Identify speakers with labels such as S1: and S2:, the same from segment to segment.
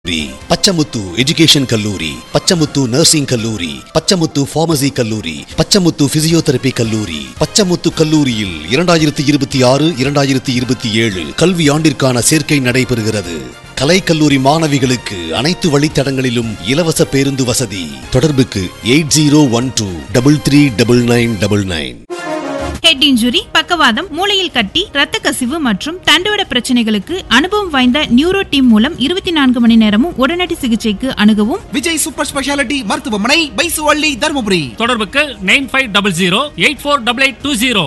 S1: கல்லூரி பச்சமுத்து எஜுகேஷன் கல்லூரி பச்சமுத்து நர்சிங் கல்லூரி பச்சமுத்து பார்மசி கல்லூரி பச்சமுத்து பிசியோதெரபி கல்லூரி பச்சமுத்து கல்லூரியில் இரண்டாயிரத்தி இருபத்தி ஆறு இரண்டாயிரத்தி இருபத்தி ஏழு கல்வி ஆண்டிற்கான சேர்க்கை நடைபெறுகிறது கலைக்கல்லூரி மாணவிகளுக்கு அனைத்து வழித்தடங்களிலும் இலவச பேருந்து வசதி தொடர்புக்கு eight zero one two double three double nine double nine
S2: head injury பக்கவாதம் மூளையில் கட்டி இரத்த கசிவு மற்றும் தண்டுவட பிரச்சனைகளுக்கு அனுபவம் வாய்ந்த நியூரோ டீம் மூலம் இருபத்தி நான்கு மணி நேரமும் உடனடி சிகிச்சைக்கு அணுகவும்
S3: விஜய் சூப்பர் ஸ்பெஷாலிட்டி மருத்துவமனை பைசுவள்ளி தருமபுரி
S4: தொடர்புக்கு nine five double zero eight four double eight two zero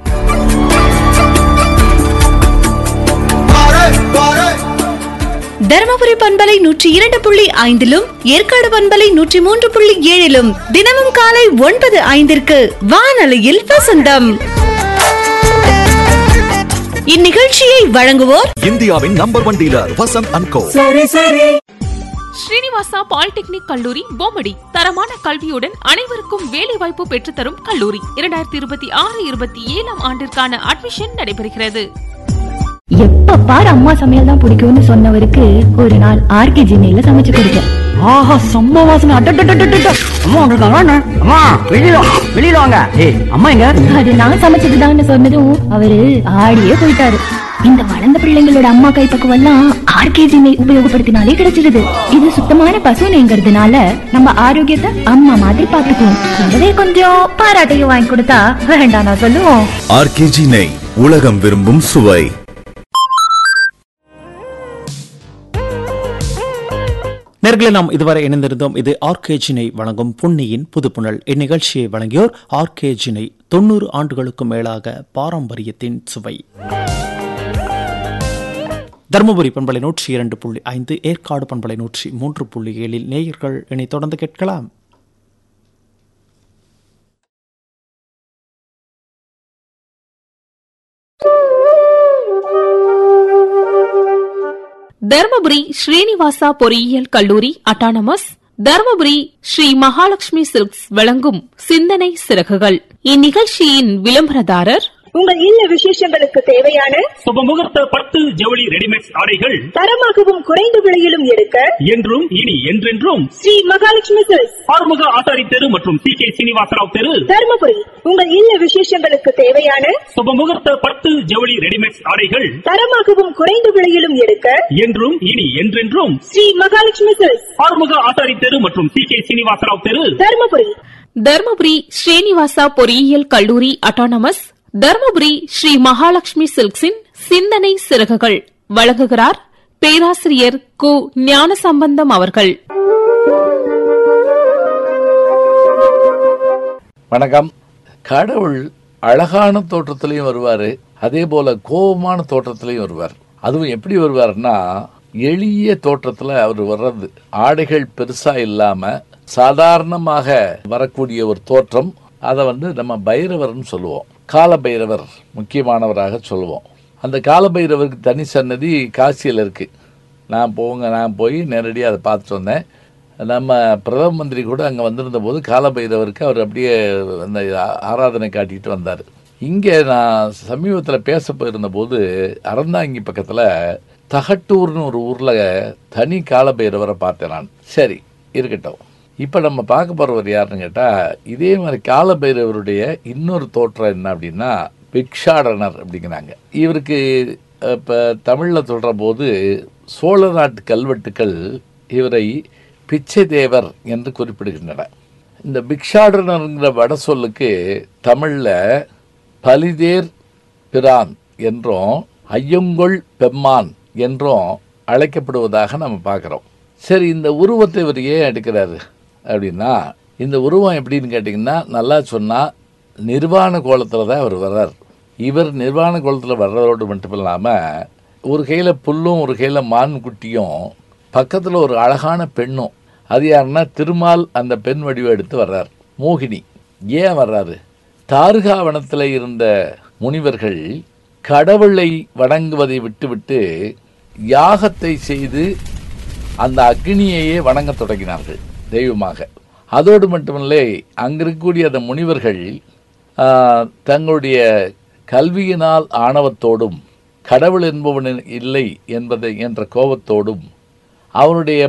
S5: Dharmapuri பண்பலை நூற்றி இரண்டு புள்ளி ஐந்திலும் ஏற்காடு பண்பலை நூற்றி மூன்று புள்ளி ஏழிலும் தினமும் காலை ஒன்பது ஐந்திற்கு வானொலியில் வசந்தம் இந்நிகழ்ச்சியை வழங்குவோர்
S6: இந்தியாவின் number one dealer Vasanth and co
S7: Srinivasa polytechnic கல்லூரி பொம்மடி தரமான கல்வியுடன் அனைவருக்கும் வேலைவாய்ப்பு பெற்றுத்தரும் கல்லூரி இரண்டாயிரத்தி இருபத்தி ஆறு இருபத்தி ஏழாம் ஆண்டிற்கான அட்மிஷன் நடைபெறுகிறது
S8: எப்ப பாரு அம்மா சமையல் தான் பிடிக்கும்னு சொன்னவருக்கு ஒரு நாள் ஆர்கே ஜினையில சமைச்சு கொடுத்தேன்
S9: ஆஹா செம்ம வாசனை அட்டட்டட்டட்டட்ட அம்மா வந்திருக்காங்க அண்ணா. அம்மா வெளியில வா, வெளியில வாங்க ஏய் அம்மா எங்க
S8: அது நான் சமைச்சதுதான்னு சொன்னதும் அவரு ஆடியே போயிட்டாரு இந்த வளர்ந்த பிள்ளைங்களோட அம்மா கைப்பக்குவம் எல்லாம் ஆர்கேஜி நெய் உபயோகப்படுத்தினாலே கிடைச்சிருது இது சுத்தமான பசு நெய்ங்கிறதுனால நம்ம ஆரோக்கியத்தை அம்மா மாதிரி பாத்துக்குவோம் கூடவே கொஞ்சம் பாராட்டையும் வாங்கி கொடுத்தா வேண்டாம் நான் சொல்லுவோம்
S6: ஆர்கேஜி நெய் உலகம் விரும்பும் சுவை
S10: நேர்களை நாம் இதுவரை இணைந்திருந்தோம் இது ஆர்கேஜினை வழங்கும் புன்னியின் புதுப்புணல் இந்நிகழ்ச்சியை வழங்கியோர் ஆர்கேஜினை தொண்ணூறு ஆண்டுகளுக்கும் மேலாக பாரம்பரியத்தின் சுவை தருமபுரி பண்பலை நூற்றி இரண்டு புள்ளி ஐந்து ஏற்காடு பண்பலை நூற்றி மூன்று புள்ளி ஏழில் நேயர்கள் இனி தொடர்ந்து கேட்கலாம்
S7: தர்மபுரி ஸ்ரீனிவாசா பொறியியல் கல்லூரி அட்டானமஸ் தர்மபுரி ஸ்ரீ மகாலட்சுமி சில்க்ஸ் வழங்கும் சிந்தனை சிறகுகள் இந்நிகழ்ச்சியின் விளம்பரதாரர்
S11: உங்கள் இல்ல விசேஷங்களுக்கு தேவையான
S4: சுபமுகூர்த்த பட்டு ஜவுளி ரெடிமேட் ஆடைகள்
S11: தரமாகவும் குறைந்த விலையிலும் எடுக்க
S4: என்றும் இனி என்றென்றும்
S11: ஸ்ரீ மகாலட்சுமி சில்க்ஸ்
S4: ஆறுமுக ஆசாரி தெரு மற்றும் சி கே சீனிவாசராவ் தெரு
S11: தருமபுரி உங்கள் இல்ல விசேஷங்களுக்கு தேவையான
S4: சுபமுகூர்த்த பட்டு ஜவுளி ரெடிமேட் ஆடைகள்
S11: தரமாகவும் குறைந்த விலையிலும் எடுக்க
S4: என்றும் இனி என்றென்றும்
S11: ஸ்ரீ மகாலட்சுமி சில்க்ஸ்
S4: ஆறுமுக ஆசாரி தெரு மற்றும் சி கே சீனிவாசராவ் தெரு
S11: தருமபுரி
S7: தர்மபுரி ஸ்ரீனிவாசா பொறியியல் கல்லூரி அட்டானமஸ் தர்மபுரி ஸ்ரீ மகாலட்சுமி சில்க்ஸின் சிந்தனை சிறகுகள் வழங்குகிறார் பேராசிரியர் கு ஞானசம்பந்தம் அவர்கள்
S12: வணக்கம் கடவுள் அழகான தோற்றத்திலையும் வருவார் அதே போல கோபமான தோற்றத்திலையும் வருவார் அதுவும் எப்படி வருவார்னா எளிய தோற்றத்தில் அவர் வர்றது ஆடைகள் பெருசா இல்லாம சாதாரணமாக வரக்கூடிய ஒரு தோற்றம் அதை வந்து நம்ம பைரவர்னு சொல்லுவோம் கால பைரவர் முக்கியமானவராக சொல்லுவோம் அந்த கால பைரவருக்கு தனி சன்னதி காசியில் இருக்கு நான் போங்க நான் போய் நேரடியாக அதை பார்த்துட்டு வந்தேன் நம்ம பிரதம மந்திரி கூட அங்கே வந்திருந்த போது காலபைரவருக்கு அவர் அப்படியே அந்த ஆ- ஆராதனை காட்டிட்டு வந்தார் இங்கே நான் சமீபத்தில் பேச போயிருந்த போது அறந்தாங்கி பக்கத்தில் தகட்டூர்னு ஒரு ஊரில் தனி காலபைரவரை பார்த்தேன் நான் சரி இருக்கட்டும் இப்போ நம்ம பார்க்க போகிறவர் யாருன்னு கேட்டால் இதே மாதிரி காலபைரவருடைய இன்னொரு தோற்றம் என்ன அப்படின்னா பிக்ஷாடனர் அப்படிங்கிறாங்க இவருக்கு இப்போ தமிழில் சொல்கிற போது சோழ நாட்டு கல்வெட்டுக்கள் இவரை பிச்சை தேவர் என்று குறிப்பிடுகின்றன இந்த பிக்ஷாடனருங்கிற வட சொல்லுக்கு தமிழில் பலிதேர் பிரான் என்றும் ஐயங்கொள் பெம்மான் என்றும் அழைக்கப்படுவதாக நம்ம பார்க்குறோம் சரி இந்த உருவத்தை இவர் ஏன் எடுக்கிறாரு அப்படின்னா இந்த உருவம் எப்படின்னு கேட்டிங்கன்னா நல்லா சொன்னால் நிர்வாண கோலத்தில் தான் அவர் வர்றார் இவர் நிர்வாண கோலத்தில் வர்றதோடு மட்டும் இல்லாமல் ஒரு கையில் புல்லும் ஒரு கையில் மான் குட்டியும் பக்கத்தில் ஒரு அழகான பெண்ணும் அது யாருன்னா திருமால் அந்த பெண் வடிவம் எடுத்து வர்றார் மோகினி ஏன் வர்றாரு தாருகாவனத்தில் இருந்த முனிவர்கள் கடவுளை வணங்குவதை விட்டுவிட்டு யாகத்தை செய்து அந்த அக்னியையே வணங்கத் தொடங்கினார்கள் தெய்வமாக அதோடு மட்டுமில்லை அங்கு இருக்கக்கூடிய அந்த முனிவர்கள் ஆ, தங்களுடைய கல்வியினால் ஆணவத்தோடும் கடவுள் என்பவன் இல்லை என்பதை என்ற கோபத்தோடும் அவருடைய